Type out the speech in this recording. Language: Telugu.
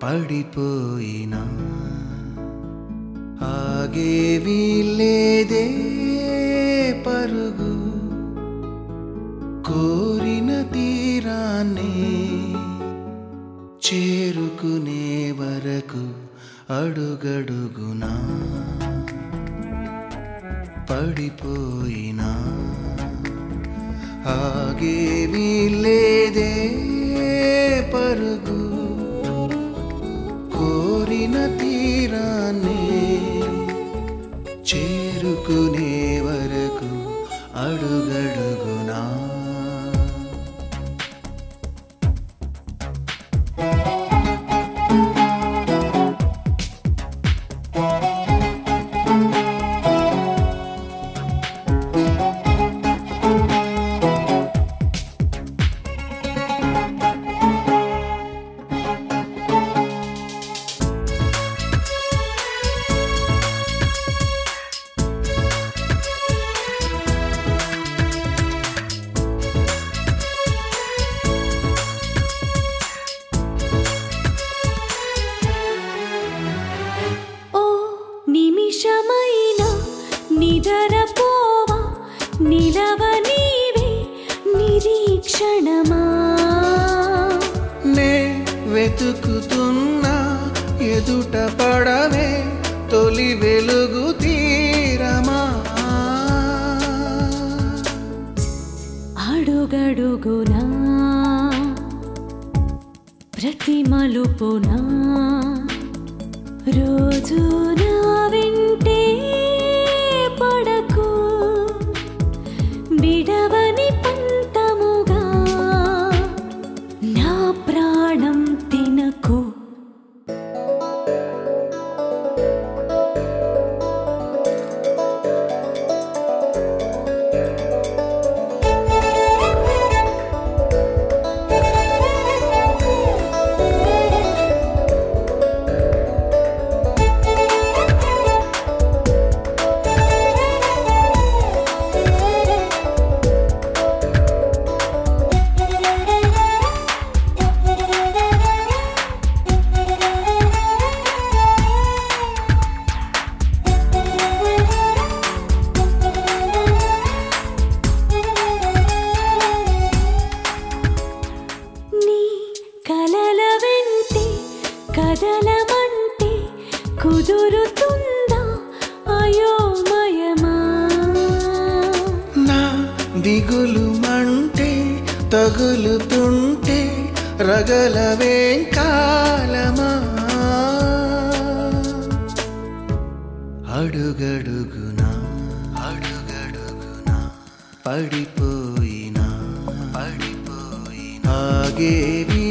పడిపోయినా ఆగేవి లేదే పరుగు కోరిన తీరాన్ని చేరుకునే వరకు అడుగడుగునా పడిపోయినా ఆగేవి లేదే పరుగు కోరిన తీరాన్ని చేరుకునే వరకు అడుగడుగునా ఓ నిమిషమైన నిదరపోవా నిలవ నీవే నిరీక్షణమా నే వెతుకుతున్నా ఎదుట పడవే తొలి వెలుగు తీరమా అడుగడుగునా ప్రతి మలుపునా రోజు నా వెంటే పడకు బిడవని పంతముగా నా ప్రాణం తినకు నీ కలల వెంటే కదలమంటే కుదురుతుందా అయోమయమా నా దిగులు మంటే తగులుతుంటే రగలవేం కాలమా అడుగడుగునా అడుగడుగునా పడిపోయినా పడిపోయినా ఆగేవి